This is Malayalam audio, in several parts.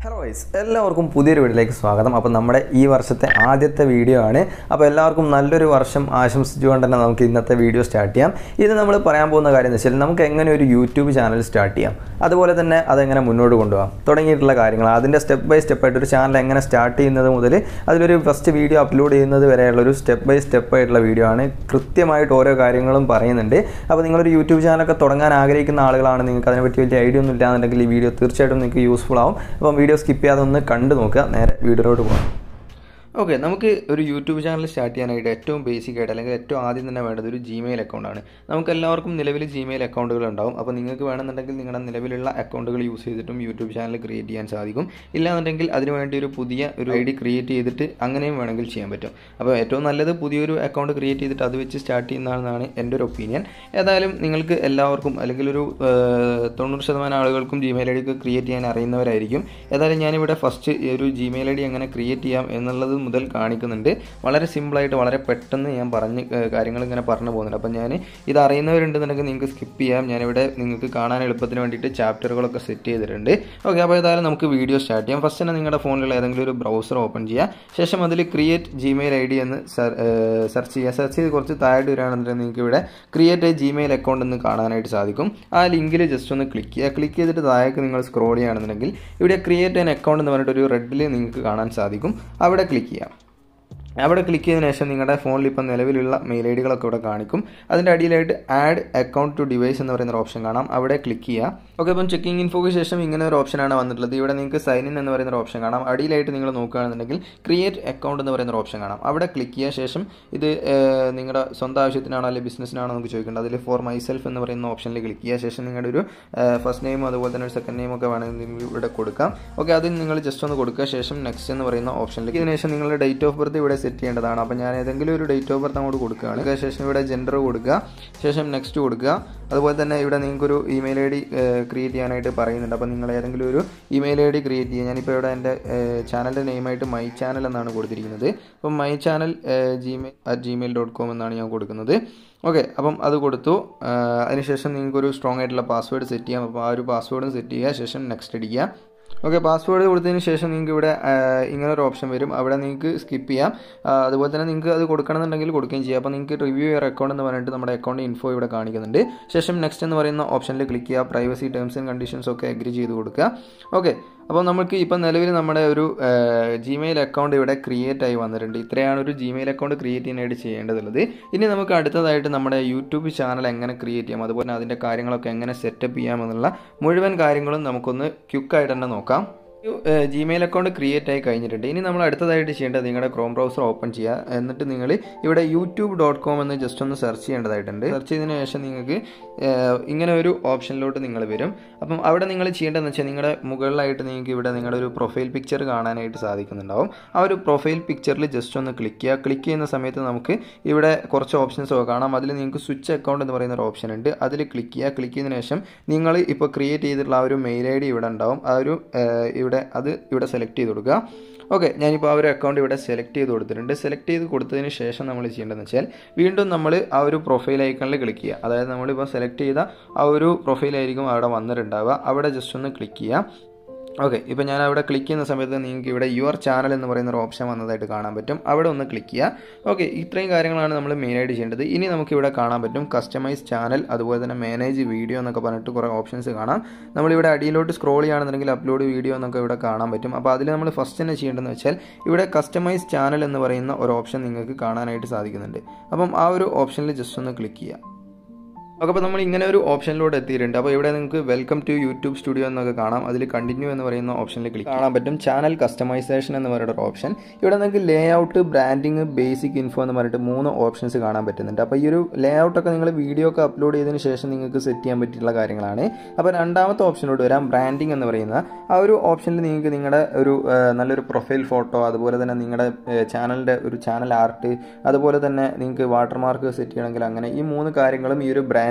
ഹലോ വൈസ് എല്ലാവർക്കും പുതിയൊരു വീഡിയോയിലേക്ക് സ്വാഗതം അപ്പോൾ നമ്മുടെ ഈ വർഷത്തെ ആദ്യത്തെ വീഡിയോ ആണ് അപ്പോൾ എല്ലാവർക്കും നല്ലൊരു വർഷം ആശംസിച്ചുകൊണ്ട് തന്നെ നമുക്ക് ഇന്നത്തെ വീഡിയോ സ്റ്റാർട്ട് ചെയ്യാം ഇത് നമ്മൾ പറയാൻ പോകുന്ന കാര്യം എന്ന് വെച്ചാൽ നമുക്ക് എങ്ങനെ ഒരു യൂട്യൂബ് ചാനൽ സ്റ്റാർട്ട് ചെയ്യാം അതുപോലെ തന്നെ അതെങ്ങനെ മുന്നോട്ട് കൊണ്ടുപോകാം തുടങ്ങിയിട്ടുള്ള കാര്യങ്ങൾ അതിൻ്റെ സ്റ്റെപ്പ് ബൈ സ്റ്റെപ്പ് ആയിട്ട് ഒരു ചാനൽ എങ്ങനെ സ്റ്റാർട്ട് ചെയ്യുന്നത് മുതൽ അതിലൊരു ഫസ്റ്റ് വീഡിയോ അപ്ലോഡ് ചെയ്യുന്നത് വരെയുള്ള ഒരു സ്റ്റെപ്പ് ബൈ സ്റ്റെപ്പ് ആയിട്ടുള്ള വീഡിയോ ആണ് കൃത്യമായിട്ട് ഓരോ കാര്യങ്ങളും പറയുന്നുണ്ട് അപ്പോൾ നിങ്ങളൊരു യൂട്യൂബ് ചാനലൊക്കെ തുടങ്ങാൻ ആഗ്രഹിക്കുന്ന ആളുകളാണ് നിങ്ങൾക്ക് അതിനെപ്പറ്റി വലിയ ഐഡിയ ഒന്നും ഇല്ലാന്നുണ്ടെങ്കിൽ ഈ വീഡിയോ തീർച്ചയായിട്ടും നിങ്ങൾക്ക് യൂസ്ഫുൾ ആവും അപ്പം വീഡിയോ സ്കിപ്പ് ചെയ്യാതെ ഒന്ന് കണ്ടു നോക്കുക നേരെ വീഡിയോയിലോട്ട് പോകാം ഓക്കെ നമുക്ക് ഒരു യൂട്യൂബ് ചാനൽ സ്റ്റാർട്ട് ചെയ്യാനായിട്ട് ഏറ്റവും ബേസിക് ആയിട്ട് അല്ലെങ്കിൽ ഏറ്റവും ആദ്യം തന്നെ വേണ്ടത് ഒരു ജിമെയിൽ അക്കൗണ്ടാണ് നമുക്ക് എല്ലാവർക്കും നിലവിൽ ജിമെയിൽ അക്കൗണ്ടുകൾ ഉണ്ടാവും അപ്പോൾ നിങ്ങൾക്ക് വേണമെന്നുണ്ടെങ്കിൽ നിങ്ങളുടെ നിലവിലുള്ള അക്കൗണ്ടുകൾ യൂസ് ചെയ്തിട്ടും യൂട്യൂബ് ചാനൽ ക്രിയേറ്റ് ചെയ്യാൻ സാധിക്കും ഇല്ലാന്നുണ്ടെങ്കിൽ അതിനുവേണ്ടി ഒരു പുതിയ ഒരു ഐ ഡി ക്രിയേറ്റ് ചെയ്തിട്ട് അങ്ങനെയും വേണമെങ്കിൽ ചെയ്യാൻ പറ്റും അപ്പോൾ ഏറ്റവും നല്ലത് പുതിയൊരു അക്കൗണ്ട് ക്രിയേറ്റ് ചെയ്തിട്ട് അത് വെച്ച് സ്റ്റാർട്ട് ചെയ്യുന്നതാണ് എൻ്റെ ഒരു ഒപ്പീനിയൻ ഏതായാലും നിങ്ങൾക്ക് എല്ലാവർക്കും അല്ലെങ്കിൽ ഒരു ഏഹ്, തൊണ്ണൂറ് ശതമാനം ആളുകൾക്കും ജിമെയിൽ ഐ ഡി ക്രിയേറ്റ് ചെയ്യാൻ അറിയുന്നവരായിരിക്കും ഏതായാലും ഞാനിവിടെ ഫസ്റ്റ് ഒരു ജിമെയിൽ ഐ ഡി എങ്ങനെ ക്രിയേറ്റ് ചെയ്യാം എന്നുള്ളത് മുതൽ കാണിക്കുന്നുണ്ട് വളരെ സിമ്പിളായിട്ട് വളരെ പെട്ടെന്ന് ഞാൻ പറഞ്ഞ് ഏഹ്, കാര്യങ്ങൾ ഇങ്ങനെ പറഞ്ഞു പോകുന്നുണ്ട് അപ്പം ഞാൻ ഇത് അറിയുന്നവരുണ്ടെന്നുണ്ടെങ്കിൽ നിങ്ങൾക്ക് സ്കിപ്പ് ചെയ്യാം ഞാനിവിടെ നിങ്ങൾക്ക് കാണാൻ എളുപ്പത്തിന് വേണ്ടിയിട്ട് ചാപ്റ്ററുകളൊക്കെ സെറ്റ് ചെയ്തിട്ടുണ്ട് ഓക്കെ അപ്പോൾ ഏതായാലും നമുക്ക് വീഡിയോ സ്റ്റാർട്ട് ചെയ്യാം ഫസ്റ്റ് തന്നെ നിങ്ങളുടെ ഫോണിലുള്ള ഏതെങ്കിലും ഒരു ബ്രൗസർ ഓപ്പൺ ചെയ്യുക ശേഷം അതിൽ ക്രിയേറ്റ് ജിമെയിൽ ഐ ഡി എന്ന് സെർച്ച് ചെയ്യുക സെർച്ച് ചെയ്ത് കുറച്ച് താഴെ വരികയാണെന്നുണ്ടെങ്കിൽ നിങ്ങൾക്ക് ഇവിടെ ക്രിയേറ്റ് എ ജിമെയിൽ അക്കൗണ്ട് എന്ന് കാണാനായിട്ട് സാധിക്കും ആ ലിങ്കിൽ ജസ്റ്റ് ഒന്ന് ക്ലിക്ക് ചെയ്യുക ക്ലിക്ക് ചെയ്തിട്ട് താഴേക്ക് നിങ്ങൾ സ്ക്രോൾ ചെയ്യുകയാണെന്നുണ്ടെങ്കിൽ ഇവിടെ ക്രിയേറ്റ് ആൻ അക്കൗണ്ട് എന്ന് പറഞ്ഞിട്ട് ഒരു റെഡിൽ നിങ്ങൾക്ക് കാണാൻ സാധിക്കും അവിടെ ക്ലിക്ക് ചെയ്യാം അവിടെ ക്ലിക്ക് ചെയ്തതിനു ശേഷം നിങ്ങളുടെ ഫോണിൽ ഇപ്പം നിലവിലുള്ള മെയിൽ ഐ ഡികളൊക്കെ ഇവിടെ കാണിക്കും അതിൻ്റെ അടിയിലായിട്ട് ആഡ് അക്കൗണ്ട് ടു ഡിവൈസ് എന്ന് പറയുന്ന ഒരു ഓപ്ഷൻ കാണാം അവിടെ ക്ലിക്ക് ചെയ്യുക ഓക്കെ അപ്പം ചെക്കിംഗ് ഇൻഫോക്ക് ശേഷം ഇങ്ങനെ ഒരു ഓപ്ഷനാണ് വന്നിട്ടുള്ളത് ഇവിടെ നിങ്ങൾക്ക് സൈൻ ഇൻ എന്ന് പറയുന്ന ഒരു ഓപ്ഷൻ കാണാം അടിയിലായിട്ട് നിങ്ങൾ നോക്കുകയാണെന്നുണ്ടെങ്കിൽ ക്രിയേറ്റ് അക്കൗണ്ട് എന്ന് പറയുന്ന ഒരു ഓപ്ഷൻ കാണാം അവിടെ ക്ലിക്ക് ചെയ്യുക ശേഷം ഇത് ഏഹ്, നിങ്ങളുടെ സ്വന്തം ആവശ്യത്തിനാണോ അല്ലെങ്കിൽ ബിസിനസ്സിനാണോ നമുക്ക് ചോദിക്കേണ്ടത് അതിൽ ഫോർ മൈസെൽഫ് എന്ന് പറയുന്ന ഓപ്ഷനിൽ ക്ലിക്ക് ചെയ്യുക ശേഷം നിങ്ങളുടെ ഒരു ഫസ്റ്റ് നെയിം അതുപോലെ തന്നെ ഒരു സെക്കൻഡ് നെയിം ഒക്കെ വേണമെങ്കിൽ നിങ്ങൾക്ക് ഇവിടെ കൊടുക്കാം ഓക്കെ അത് നിങ്ങൾ ജസ്റ്റ് ഒന്ന് കൊടുക്കുക ശേഷം നെക്സ്റ്റ് എന്ന് പറയുന്ന ഓപ്ഷനിലേക്ക് ഇതിന് ശേഷം നിങ്ങളുടെ ഡേറ്റ് ഓഫ് ബർത്ത് ഇവിടെ സെറ്റ് ചെയ്യേണ്ടതാണ് അപ്പോൾ ഞാൻ ഏതെങ്കിലും ഒരു ഡേറ്റ് ഓഫ് ബർത്ത് അങ്ങോട്ട് കൊടുക്കുകയാണ് അതിന് ശേഷം ഇവിടെ ജെൻഡർ കൊടുക്കുക ശേഷം നെക്സ്റ്റ് കൊടുക്കുക അതുപോലെ തന്നെ ഇവിടെ നിങ്ങൾക്കൊരു ഇമെയിൽ ഐ ഡി ക്രിയേറ്റ് ചെയ്യാനായിട്ട് പറയുന്നുണ്ട് അപ്പോൾ നിങ്ങൾ ഏതെങ്കിലും ഒരു ഇമെയിൽ ഐ ഡി ക്രിയേറ്റ് ചെയ്യുക ഞാനിപ്പോൾ ഇവിടെ എൻ്റെ ചാനലിൻ്റെ നെയിമായിട്ട് മൈ ചാനൽ എന്നാണ് കൊടുത്തിരിക്കുന്നത് അപ്പം my channel Gmail at Gmail dot com എന്നാണ് ഞാൻ കൊടുക്കുന്നത് ഓക്കെ അപ്പം അത് കൊടുത്തു ആ, അതിനുശേഷം നിങ്ങൾക്കൊരു സ്ട്രോങ് ആയിട്ടുള്ള പാസ്വേഡ് സെറ്റ് ചെയ്യാം അപ്പോൾ ആ ഒരു പാസ്വേഡും സെറ്റ് ചെയ്യുക ശേഷം നെക്സ്റ്റ് അടിക്കുക ഓക്കെ പാസ്വേഡ് കൊടുത്തതിന് ശേഷം നിങ്ങൾക്ക് ഇവിടെ ആ, ഇങ്ങനെ ഒരു ഓപ്ഷൻ വരും അവിടെ നിങ്ങൾക്ക് സ്കിപ്പ് ചെയ്യാം ആ, അതുപോലെ തന്നെ നിങ്ങൾക്ക് അത് കൊടുക്കണമെന്നുണ്ടെങ്കിൽ കൊടുക്കുകയും ചെയ്യാം അപ്പോൾ നിങ്ങൾക്ക് റിവ്യൂ യുവർ അക്കൗണ്ട് എന്ന് പറഞ്ഞിട്ട് നമ്മുടെ അക്കൗണ്ട് ഇൻഫോ ഇവിടെ കാണിക്കുന്നുണ്ട് ശേഷം നെക്സ്റ്റ് എന്ന് പറയുന്ന ഓപ്ഷനിൽ ക്ലിക്ക് ചെയ്യുക പ്രൈവസി ടേംസ് ആൻഡ് കണ്ടീഷൻസ് ഒക്കെ അഗ്രി ചെയ്ത് കൊടുക്കുക ഓക്കെ അപ്പോൾ നമുക്ക് ഇപ്പം നിലവിൽ നമ്മുടെ ഒരു ജിമെയിൽ അക്കൗണ്ട് ഇവിടെ ക്രിയേറ്റ് ആയി വന്നിട്ടുണ്ട് ഇത്രയാണ് ഒരു ജിമെയിൽ അക്കൗണ്ട് ക്രിയേറ്റ് ചെയ്യാനായിട്ട് ചെയ്യേണ്ടതുള്ളത് ഇനി നമുക്ക് അടുത്തതായിട്ട് നമ്മുടെ യൂട്യൂബ് ചാനൽ എങ്ങനെ ക്രിയേറ്റ് ചെയ്യാം അതുപോലെ തന്നെ അതിൻ്റെ കാര്യങ്ങളൊക്കെ എങ്ങനെ സെറ്റപ്പ് ചെയ്യാമെന്നുള്ള മുഴുവൻ കാര്യങ്ങളും നമുക്കൊന്ന് ക്യുക്കായിട്ട് തന്നെ നോക്കാം ജിമെയിൽ അക്കൗണ്ട് ക്രിയേറ്റ് ആയി കഴിഞ്ഞിട്ടുണ്ട് ഇനി നമ്മൾ അടുത്തതായിട്ട് ചെയ്യേണ്ടത് നിങ്ങളുടെ ക്രോം ബ്രൗസർ ഓപ്പൺ ചെയ്യുക എന്നിട്ട് നിങ്ങൾ ഇവിടെ യൂട്യൂബ് ഡോട്ട് കോം എന്ന് ജസ്റ്റ് ഒന്ന് സെർച്ച് ചെയ്യേണ്ടതായിട്ടുണ്ട് സെർച്ച് ചെയ്തതിന് ശേഷം നിങ്ങൾക്ക് ഏഹ്, ഇങ്ങനെ ഒരു ഓപ്ഷനിലോട്ട് നിങ്ങൾ വരും അപ്പം അവിടെ നിങ്ങൾ ചെയ്യേണ്ടതെന്ന് വെച്ചാൽ നിങ്ങളുടെ മുകളിലായിട്ട് നിങ്ങൾക്ക് ഇവിടെ നിങ്ങളുടെ ഒരു പ്രൊഫൈൽ പിക്ചർ കാണാനായിട്ട് സാധിക്കുന്നുണ്ടാവും ആ ഒരു പ്രൊഫൈൽ പിക്ചറിൽ ജസ്റ്റ് ഒന്ന് ക്ലിക്ക് ചെയ്യുക ക്ലിക്ക് ചെയ്യുന്ന സമയത്ത് നമുക്ക് ഇവിടെ കുറച്ച് ഓപ്ഷൻസ് ഒക്കെ കാണാം അതിൽ നിങ്ങൾക്ക് സ്വിച്ച് അക്കൗണ്ട് എന്ന് പറയുന്ന ഒരു ഓപ്ഷൻ ഉണ്ട് അതിൽ ക്ലിക്ക് ചെയ്യുക ക്ലിക്ക് ചെയ്തതിന് ശേഷം നിങ്ങൾ ഇപ്പോൾ ക്രിയേറ്റ് ചെയ്തിട്ടുള്ള ആ ഒരു മെയിൽ ഐ ഡി ഇവിടെ ഉണ്ടാവും ആ ഒരു ഏഹ്, ഇവിടെ അത് ഇവിടെ സെലക്ട് ചെയ്ത് കൊടുക്കുക ഓക്കെ ഞാനിപ്പോൾ ആ ഒരു അക്കൗണ്ട് ഇവിടെ സെലക്ട് ചെയ്ത് കൊടുത്തിട്ടുണ്ട് സെലക്ട് ചെയ്ത് കൊടുത്തതിന് ശേഷം നമ്മൾ ചെയ്യേണ്ടതെന്ന് വെച്ചാൽ വീണ്ടും നമ്മൾ ആ ഒരു പ്രൊഫൈൽ ഐക്കണിൽ ക്ലിക്ക് ചെയ്യുക അതായത് നമ്മളിപ്പോൾ സെലക്ട് ചെയ്ത ആ ഒരു പ്രൊഫൈലായിരിക്കും അവിടെ വന്നിട്ടുണ്ടാവുക അവിടെ ജസ്റ്റ് ഒന്ന് ക്ലിക്ക് ചെയ്യുക ഓക്കെ ഇപ്പോൾ ഞാൻ അവിടെ ക്ലിക്ക് ചെയ്യുന്ന സമയത്ത് നിങ്ങൾക്ക് ഇവിടെ യുവർ ചാനൽ എന്ന് പറയുന്ന ഒരു ഓപ്ഷൻ വന്നതായിട്ട് കാണാൻ പറ്റും അവിടെ ഒന്ന് ക്ലിക്ക് ചെയ്യുക ഓക്കെ ഇത്രയും കാര്യങ്ങളാണ് നമ്മൾ മെയിനായിട്ട് ചെയ്യേണ്ടത് ഇനി നമുക്ക് ഇവിടെ കാണാൻ പറ്റും കസ്റ്റമൈസ് ചാനൽ അതുപോലെ തന്നെ മാനേജ് വീഡിയോ എന്നൊക്കെ പറഞ്ഞിട്ട് കുറേ ഓപ്ഷൻസ് കാണാം നമ്മളിവിടെ അടിയിലോട്ട് സ്ക്രോൾ ചെയ്യുകയാണെന്നുണ്ടെങ്കിൽ അപ്ലോഡ് വീഡിയോ എന്നൊക്കെ ഇവിടെ കാണാൻ പറ്റും അപ്പോൾ അതിൽ നമ്മൾ ഫസ്റ്റ് തന്നെ ചെയ്യേണ്ടതെന്ന് വെച്ചാൽ ഇവിടെ കസ്റ്റമൈസ് ചാനൽ എന്ന് പറയുന്ന ഒരു ഓപ്ഷൻ നിങ്ങൾക്ക് കാണാനായിട്ട് സാധിക്കുന്നുണ്ട് അപ്പം ആ ഒരു ഓപ്ഷനിൽ ജസ്റ്റ് ഒന്ന് ക്ലിക്ക് ചെയ്യുക ഓക്കെ അപ്പോൾ നമ്മൾ ഇങ്ങനെ ഒരു ഓപ്ഷനിലൂടെ എത്തിയിട്ടുണ്ട് അപ്പോൾ ഇവിടെ നിങ്ങൾക്ക് വെൽക്കം ടു യൂട്യൂബ് സ്റ്റുഡിയോ എന്നൊക്കെ കാണാം അതിൽ കണ്ടിന്യൂ എന്ന് പറയുന്ന ഓപ്ഷനിൽ ക്ലിക്ക് കാണാൻ പറ്റും ചാനൽ കസ്റ്റമൈസേഷൻ എന്ന് പറയുന്ന ഒരു ഓപ്ഷൻ ഇവിടെ നിങ്ങൾക്ക് layout branding basic info എന്ന് പറഞ്ഞിട്ട് മൂന്ന് ഓപ്ഷൻസ് കാണാൻ പറ്റുന്നുണ്ട് അപ്പോൾ ഈ ഒരു ലേ ഔട്ടൊക്കെ നിങ്ങൾ വീഡിയോ ഒക്കെ അപ്ലോഡ് ചെയ്തതിന് ശേഷം നിങ്ങൾക്ക് സെറ്റ് ചെയ്യാൻ പറ്റിയിട്ടുള്ള കാര്യങ്ങളാണ് അപ്പോൾ രണ്ടാമത്തെ ഓപ്ഷനോട് വരാം ബ്രാൻഡിങ് എന്ന് പറയുന്ന ആ ഒരു ഓപ്ഷനിൽ നിങ്ങൾക്ക് നിങ്ങളുടെ ഒരു ആ, നല്ലൊരു പ്രൊഫൈൽ ഫോട്ടോ അതുപോലെ തന്നെ നിങ്ങളുടെ ചാനലിൻ്റെ ഒരു ചാനൽ ആർട്ട് അതുപോലെ തന്നെ നിങ്ങൾക്ക് വാട്ടർമാർക്ക് സെറ്റ് ചെയ്യണമെങ്കിൽ അങ്ങനെ ഈ മൂന്ന് കാര്യങ്ങളും ഈ ഒരു ബ്രാൻഡിങ്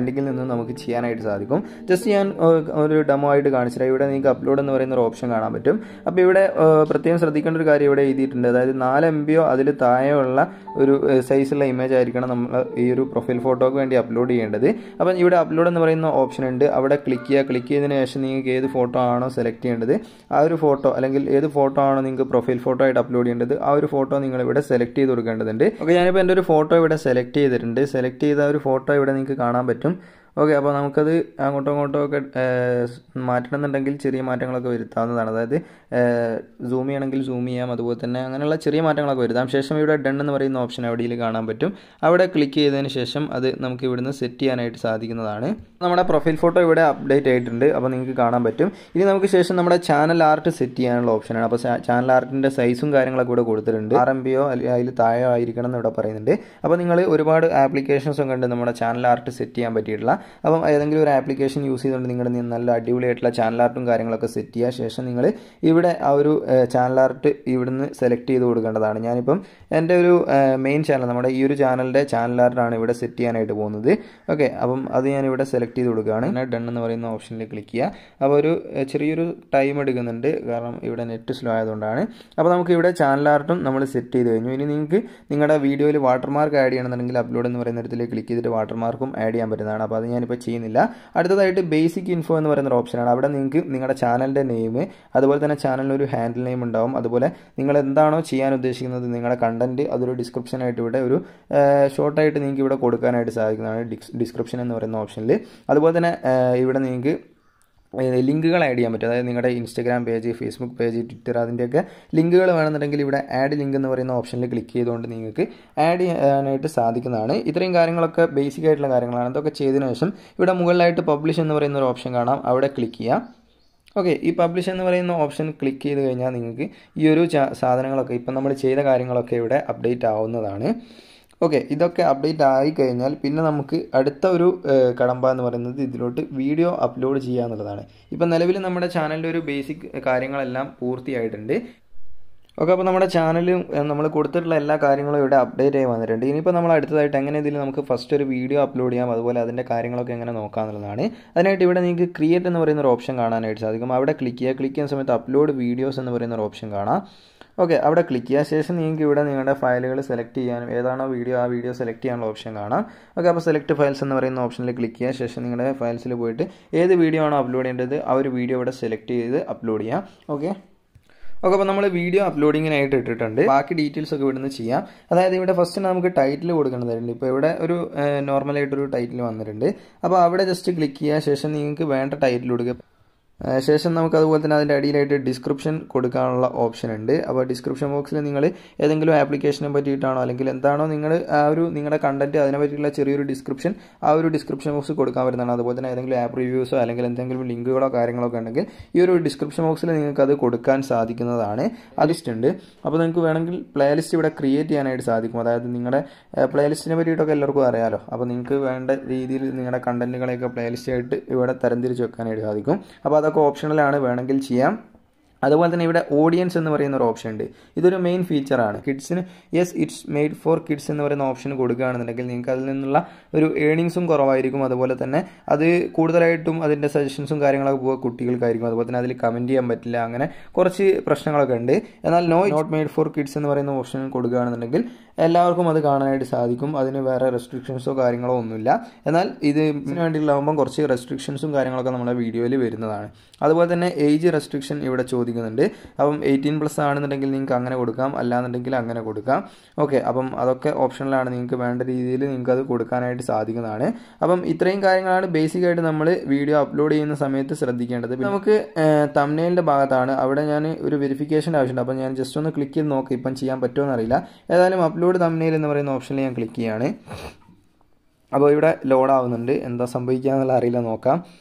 ബ്രാൻഡിങ്ങിൽ നിന്നും നമുക്ക് ചെയ്യാനായിട്ട് സാധിക്കും ജസ്റ്റ് ഞാൻ ഏഹ്, ഒരു ഡെമോ ആയിട്ട് കാണിച്ചിട്ട് ഇവിടെ നിങ്ങൾക്ക് അപ്ലോഡ് എന്ന് പറയുന്ന ഒരു ഓപ്ഷൻ കാണാൻ പറ്റും അപ്പോൾ ഇവിടെ ഏഹ്, പ്രത്യേകം ശ്രദ്ധിക്കേണ്ട ഒരു കാര്യം ഇവിടെ എഴുതിയിട്ടുണ്ട് അതായത് നാല് എം ബിയോ അതിൽ താഴെയുള്ള ഒരു സൈസുള്ള ഇമേജ് ആയിരിക്കണം നമ്മൾ ഈ ഒരു പ്രൊഫൈൽ ഫോട്ടോക്ക് വേണ്ടി അപ്ലോഡ് ചെയ്യേണ്ടത് അപ്പം ഇവിടെ അപ്ലോഡ് എന്ന് പറയുന്ന ഓപ്ഷൻ ഉണ്ട് അവിടെ ക്ലിക്ക് ചെയ്യുക ക്ലിക്ക് ചെയ്തതിന് ശേഷം നിങ്ങൾക്ക് ഏത് ഫോട്ടോ ആണോ സെലക്ട് ചെയ്യേണ്ടത് ആ ഒരു ഫോട്ടോ അല്ലെങ്കിൽ ഏത് ഫോട്ടോ ആണോ നിങ്ങൾക്ക് പ്രൊഫൈൽ ഫോട്ടോ ആയിട്ട് അപ്ലോഡ് ചെയ്യേണ്ടത് ആ ഒരു ഫോട്ടോ നിങ്ങൾ ഇവിടെ സെലക്ട് ചെയ്ത് കൊടുക്കേണ്ടതുണ്ട് ഓക്കെ ഞാനിപ്പോൾ എൻ്റെ ഒരു ഫോട്ടോ ഇവിടെ സെലക്ട് ചെയ്തിട്ടുണ്ട് സെലക്ട് ചെയ്ത ഒരു ഫോട്ടോ ഇവിടെ നിങ്ങൾക്ക് കാണാൻ പറ്റും ഓക്കെ അപ്പോൾ നമുക്കത് അങ്ങോട്ടും ഇങ്ങോട്ടും ഒക്കെ ഏഹ്, മാറ്റണമെന്നുണ്ടെങ്കിൽ ചെറിയ മാറ്റങ്ങളൊക്കെ വരുത്താവുന്നതാണ് അതായത് സൂം ചെയ്യണമെങ്കിൽ സൂം ചെയ്യാം അതുപോലെ തന്നെ അങ്ങനെയുള്ള ചെറിയ മാറ്റങ്ങളൊക്കെ വരുത്താം ശേഷം ഇവിടെ ഡൺ എന്ന് പറയുന്ന ഓപ്ഷൻ അവിടെയിൽ കാണാൻ പറ്റും അവിടെ ക്ലിക്ക് ചെയ്തതിന് ശേഷം അത് നമുക്ക് ഇവിടുന്ന് സെറ്റ് ചെയ്യാനായിട്ട് സാധിക്കുന്നതാണ് നമ്മുടെ പ്രൊഫൈൽ ഫോട്ടോ ഇവിടെ അപ്ഡേറ്റ് ആയിട്ടുണ്ട് അപ്പോൾ നിങ്ങൾക്ക് കാണാൻ പറ്റും ഇനി നമുക്ക് ശേഷം നമ്മുടെ ചാനൽ ആർട്ട് സെറ്റ് ചെയ്യാനുള്ള ഓപ്ഷനാണ് അപ്പോൾ ചാനൽ ആർട്ടിൻ്റെ സൈസും കാര്യങ്ങളൊക്കെ ഇവിടെ കൊടുത്തിട്ടുണ്ട് ആർ എം ബിയോ അതിൽ താഴെ ആയിരിക്കണം എന്ന് ഇവിടെ പറയുന്നുണ്ട് അപ്പോൾ നിങ്ങൾ ഒരുപാട് ആപ്ലിക്കേഷൻസ് ഒക്കെ ഉണ്ട് നമ്മുടെ ചാനൽ ആർട്ട് സെറ്റ് ചെയ്യാൻ പറ്റിയിട്ടുള്ള അപ്പം ഏതെങ്കിലും ഒരു ആപ്ലിക്കേഷൻ യൂസ് ചെയ്തുകൊണ്ട് നിങ്ങളുടെ നി- നല്ല അടിപൊളിയായിട്ടുള്ള ചാനൽ ആർട്ടും കാര്യങ്ങളൊക്കെ സെറ്റ് ചെയ്യുക ശേഷം നിങ്ങൾ ഇവിടെ ആ ഒരു ചാനൽ ആർട്ട് ഇവിടുന്ന് സെലക്ട് ചെയ്ത് കൊടുക്കേണ്ടതാണ് ഞാനിപ്പം എൻ്റെ ഒരു മെയിൻ ചാനൽ നമ്മുടെ ഈ ഒരു ചാനലിൻ്റെ ചാനൽ ആർട്ടാണ് ഇവിടെ സെറ്റ് ചെയ്യാനായിട്ട് പോകുന്നത് ഓക്കെ അപ്പം അത് ഞാൻ ഇവിടെ സെലക്ട് ചെയ്ത് കൊടുക്കുകയാണ് പിന്നെ ഡൺ എന്ന് പറയുന്ന ഓപ്ഷനിൽ ക്ലിക്ക് ചെയ്യുക അപ്പോൾ ഒരു ഏഹ്, ചെറിയൊരു ടൈം എടുക്കുന്നുണ്ട് കാരണം ഇവിടെ നെറ്റ് സ്ലോ ആയതുകൊണ്ടാണ് അപ്പോൾ നമുക്ക് ഇവിടെ ചാനൽ ആർട്ടും നമ്മൾ സെറ്റ് ചെയ്ത് കഴിഞ്ഞു ഇനി നിങ്ങൾക്ക് നിങ്ങളുടെ വീഡിയോയിൽ വാട്ടർമാർക്ക് ആഡ് ചെയ്യണമെന്നുണ്ടെങ്കിൽ അപ്ലോഡ് എന്ന് പറയുന്ന ഇടത്തിൽ ക്ലിക്ക് ചെയ്തിട്ട് വാട്ടർമാർക്കും ആഡ് ചെയ്യാൻ പറ്റുന്നതാണ് അപ്പോൾ അത് ഞാനിപ്പോൾ ചെയ്യുന്നില്ല അടുത്തതായിട്ട് ബേസിക് ഇൻഫോ എന്ന് പറയുന്ന ഒരു ഓപ്ഷനാണ് അവിടെ നിങ്ങൾക്ക് നിങ്ങളുടെ ചാനലിൻ്റെ നെയിം അതുപോലെ തന്നെ ചാനലിന് ഒരു ഹാൻഡിൽ നെയിം ഉണ്ടാവും അതുപോലെ നിങ്ങൾ എന്താണോ ചെയ്യാൻ ഉദ്ദേശിക്കുന്നത് നിങ്ങളുടെ കണ്ടന്റ് അതൊരു ഡിസ്ക്രിപ്ഷനായിട്ട് ഇവിടെ ഒരു ഷോർട്ടായിട്ട് നിങ്ങൾക്ക് ഇവിടെ കൊടുക്കാനായിട്ട് സാധിക്കുന്നതാണ് ഡിസ്ക്രിപ്ഷൻ എന്ന് പറയുന്ന ഓപ്ഷനിൽ അതുപോലെ തന്നെ ഏഹ്, ഇവിടെ നിങ്ങൾക്ക് ലിങ്കുകൾ ആഡ് ചെയ്യാൻ പറ്റും അതായത് നിങ്ങളുടെ Instagram page Facebook page Twitter അതിൻ്റെയൊക്കെ ലിങ്കുകൾ വേണമെന്നുണ്ടെങ്കിൽ ഇവിടെ ആഡ് ലിങ്ക് എന്ന് പറയുന്ന ഓപ്ഷനിൽ ക്ലിക്ക് ചെയ്തുകൊണ്ട് നിങ്ങൾക്ക് ആഡ് ചെയ്യാനായിട്ട് സാധിക്കുന്നതാണ് ഇത്രയും കാര്യങ്ങളൊക്കെ ബേസിക് ആയിട്ടുള്ള കാര്യങ്ങളാണ് ഇതൊക്കെ ചെയ്തതിനു ശേഷം ഇവിടെ മുകളിലായിട്ട് പബ്ലിഷ് എന്ന് പറയുന്ന ഒരു ഓപ്ഷൻ കാണാം അവിടെ ക്ലിക്ക് ചെയ്യാം ഓക്കെ ഈ പബ്ലിഷ് എന്ന് പറയുന്ന ഓപ്ഷൻ ക്ലിക്ക് ചെയ്ത് കഴിഞ്ഞാൽ നിങ്ങൾക്ക് ഈ ഒരു ചാ- സാധനങ്ങളൊക്കെ ഇപ്പം നമ്മൾ ചെയ്ത കാര്യങ്ങളൊക്കെ ഇവിടെ അപ്ഡേറ്റ് ആവുന്നതാണ് ഓക്കെ ഇതൊക്കെ അപ്ഡേറ്റ് ആയി കഴിഞ്ഞാൽ പിന്നെ നമുക്ക് അടുത്ത ഒരു ഏഹ്, കടമ്പ എന്ന് പറയുന്നത് ഇതിലോട്ട് വീഡിയോ അപ്ലോഡ് ചെയ്യുക എന്നുള്ളതാണ് ഇപ്പം നിലവിൽ നമ്മുടെ ചാനലിൻ്റെ ഒരു ബേസിക് കാര്യങ്ങളെല്ലാം പൂർത്തിയായിട്ടുണ്ട് ഓക്കെ അപ്പോൾ നമ്മുടെ ചാനലും നമ്മൾ കൊടുത്തിട്ടുള്ള എല്ലാ കാര്യങ്ങളും ഇവിടെ അപ്ഡേറ്റ് ആയി വന്നിട്ടുണ്ട് ഇനിയിപ്പോൾ നമ്മൾ അടുത്തതായിട്ട് എങ്ങനെ ഇതിൽ നമുക്ക് ഫസ്റ്റ് ഒരു വീഡിയോ അപ്ലോഡ് ചെയ്യാം അതുപോലെ അതിൻ്റെ കാര്യങ്ങളൊക്കെ എങ്ങനെ നോക്കാമെന്നുള്ളതാണ് അതിനായിട്ട് ഇവിടെ നിങ്ങൾക്ക് ക്രിയേറ്റ് എന്ന് പറയുന്ന ഒരു ഓപ്ഷൻ കാണാനായിട്ട് സാധിക്കും അവിടെ ക്ലിക്ക് ചെയ്യുക ക്ലിക്ക് ചെയ്യുന്ന സമയത്ത് അപ്ലോഡ് വീഡിയോസ് എന്ന് പറയുന്ന ഒരു ഓപ്ഷൻ കാണാം ഓക്കെ അവിടെ ക്ലിക്ക് ചെയ്യുക ശേഷം നിങ്ങൾക്ക് ഇവിടെ നിങ്ങളുടെ ഫയലുകൾ സെലക്ട് ചെയ്യാനും ഏതാണോ വീഡിയോ ആ വീഡിയോ സെലക്ട് ചെയ്യാനുള്ള ഓപ്ഷൻ കാണാം ഓക്കെ അപ്പോൾ സെലക്ട് ഫയൽസ് എന്ന് പറയുന്ന ഓപ്ഷനിൽ ക്ലിക്ക് ചെയ്യുക ശേഷം നിങ്ങളുടെ ഫയൽസിൽ പോയിട്ട് ഏത് വീഡിയോ ആണോ അപ്ലോഡ് ചെയ്യേണ്ടത് ആ ഒരു വീഡിയോ ഇവിടെ സെലക്ട് ചെയ്ത് അപ്ലോഡ് ചെയ്യാം ഓക്കെ ഓക്കെ അപ്പോൾ നമ്മൾ വീഡിയോ അപ്ലോഡിങ്ങിനായിട്ട് ഇട്ടിട്ടുണ്ട് ബാക്കി ഡീറ്റെയിൽസ് ഒക്കെ ഇവിടുന്ന് ചെയ്യാം അതായത് ഇവിടെ ഫസ്റ്റ് നമുക്ക് ടൈറ്റിൽ കൊടുക്കേണ്ടതായിട്ടുണ്ട് ഇപ്പോൾ ഇവിടെ ഒരു നോർമലായിട്ടൊരു ടൈറ്റിൽ വന്നിട്ടുണ്ട് അപ്പോൾ അവിടെ ജസ്റ്റ് ക്ലിക്ക് ചെയ്യുക ശേഷം നിങ്ങൾക്ക് വേണ്ട ടൈറ്റിൽ കൊടുക്കുക ആ, ശേഷം നമുക്ക് അതുപോലെ തന്നെ അതിൻ്റെ അടിയിലായിട്ട് ഡിസ്ക്രിപ്ഷൻ കൊടുക്കാനുള്ള ഓപ്ഷൻ ഉണ്ട് അപ്പോൾ ഡിസ്ക്രിപ്ഷൻ ബോക്സിൽ നിങ്ങൾ ഏതെങ്കിലും ആപ്ലിക്കേഷനെ പറ്റിയിട്ടാണോ അല്ലെങ്കിൽ എന്താണോ നിങ്ങൾ ആ ഒരു നിങ്ങളുടെ കണ്ടന്റ് അതിനെ പറ്റിയുള്ള ചെറിയൊരു ഡിസ്ക്രിപ്ഷൻ ആ ഒരു ഡിസ്ക്രിപ്ഷൻ ബോക്സ് കൊടുക്കാൻ പറ്റുന്നതാണ് അതുപോലെ തന്നെ ഏതെങ്കിലും ആപ്പ് റിവ്യൂസോ അല്ലെങ്കിൽ എന്തെങ്കിലും ലിങ്കുകളോ കാര്യങ്ങളൊക്കെ ഉണ്ടെങ്കിൽ ഈ ഒരു ഡിസ്ക്രിപ്ഷൻ ബോക്സിൽ നിങ്ങൾക്ക് അത് കൊടുക്കാൻ സാധിക്കുന്നതാണ് ആ ലിസ്റ്റ് ഉണ്ട് അപ്പോൾ നിങ്ങൾക്ക് വേണമെങ്കിൽ പ്ലേലിസ്റ്റ് ഇവിടെ ക്രിയേറ്റ് ചെയ്യാനായിട്ട് സാധിക്കും അതായത് നിങ്ങളുടെ പ്ലേലിസ്റ്റിനെ പറ്റിയിട്ടൊക്കെ എല്ലാവർക്കും അറിയാലോ അപ്പോൾ നിങ്ങൾക്ക് വേണ്ട രീതിയിൽ നിങ്ങളുടെ കണ്ടന്റുകളെയൊക്കെ പ്ലേലിസ്റ്റ് ആയിട്ട് ഇവിടെ തരംതിരിച്ച് വെക്കാനായിട്ട് സാധിക്കും അപ്പോൾ അതൊക്കെ ഓപ്ഷണലാണ് വേണമെങ്കിൽ ചെയ്യാം അതുപോലെ തന്നെ ഇവിടെ ഓഡിയൻസ് എന്ന് പറയുന്ന ഒരു ഓപ്ഷൻ ഉണ്ട് ഇതൊരു മെയിൻ ഫീച്ചറാണ് കിഡ്സിന് yes it's made for kids എന്ന് പറയുന്ന ഓപ്ഷൻ കൊടുക്കുകയാണെന്നുണ്ടെങ്കിൽ നിങ്ങൾക്ക് അതിൽ നിന്നുള്ള ഒരു ഏണിങ്സും കുറവായിരിക്കും അതുപോലെ തന്നെ അത് കൂടുതലായിട്ടും അതിൻ്റെ സജഷൻസും കാര്യങ്ങളൊക്കെ പോകുക കുട്ടികൾക്കായിരിക്കും അതുപോലെ തന്നെ അതിൽ കമൻറ്റ് ചെയ്യാൻ പറ്റില്ല അങ്ങനെ കുറച്ച് പ്രശ്നങ്ങളൊക്കെ ഉണ്ട് എന്നാൽ no not made for kids എന്ന് പറയുന്ന ഓപ്ഷൻ കൊടുക്കുകയാണെന്നുണ്ടെങ്കിൽ എല്ലാവർക്കും അത് കാണാനായിട്ട് സാധിക്കും അതിന് വേറെ റെസ്ട്രിക്ഷൻസോ കാര്യങ്ങളോ ഒന്നുമില്ല എന്നാൽ ഇത് ഇതിന് വേണ്ടിയുള്ളതാകുമ്പോൾ കുറച്ച് റെസ്ട്രിക്ഷൻസും കാര്യങ്ങളൊക്കെ നമ്മുടെ വീഡിയോയിൽ വരുന്നതാണ് അതുപോലെ തന്നെ ഏജ് റെസ്ട്രിക്ഷൻ ഇവിടെ ചോദിക്കുന്നുണ്ട് അപ്പം എയ്റ്റീൻ പ്ലസ് ആണെന്നുണ്ടെങ്കിൽ നിങ്ങൾക്ക് അങ്ങനെ കൊടുക്കാം അല്ലാന്നുണ്ടെങ്കിൽ അങ്ങനെ കൊടുക്കാം ഓക്കെ അപ്പം അതൊക്കെ ഓപ്ഷനിലാണ് നിങ്ങൾക്ക് വേണ്ട രീതിയിൽ നിങ്ങൾക്ക് അത് കൊടുക്കാനായിട്ട് സാധിക്കുന്നതാണ് അപ്പം ഇത്രയും കാര്യങ്ങളാണ് ബേസിക് ആയിട്ട് നമ്മൾ വീഡിയോ അപ്ലോഡ് ചെയ്യുന്ന സമയത്ത് ശ്രദ്ധിക്കേണ്ടത് പിന്നെ നമുക്ക് തമ്നയിലിൻ്റെ ഭാഗത്താണ് അവിടെ ഞാൻ ഒരു വെരിഫിക്കേഷൻ ആവശ്യമുണ്ട് അപ്പം ഞാൻ ജസ്റ്റ് ഒന്ന് ക്ലിക്ക് ചെയ്ത് നോക്കാം ഇപ്പം ചെയ്യാൻ പറ്റുമോ എന്നറിയില്ല ഏതായാലും അപ്ലോഡ് തമ്നയിൽ എന്ന് പറയുന്ന ഓപ്ഷനിൽ ഞാൻ ക്ലിക്ക് ചെയ്യാണ് അപ്പോൾ ഇവിടെ ലോഡ് ആവുന്നുണ്ട് എന്താ സംഭവിക്കുക എന്നുള്ള അറിയില്ല നോക്കാം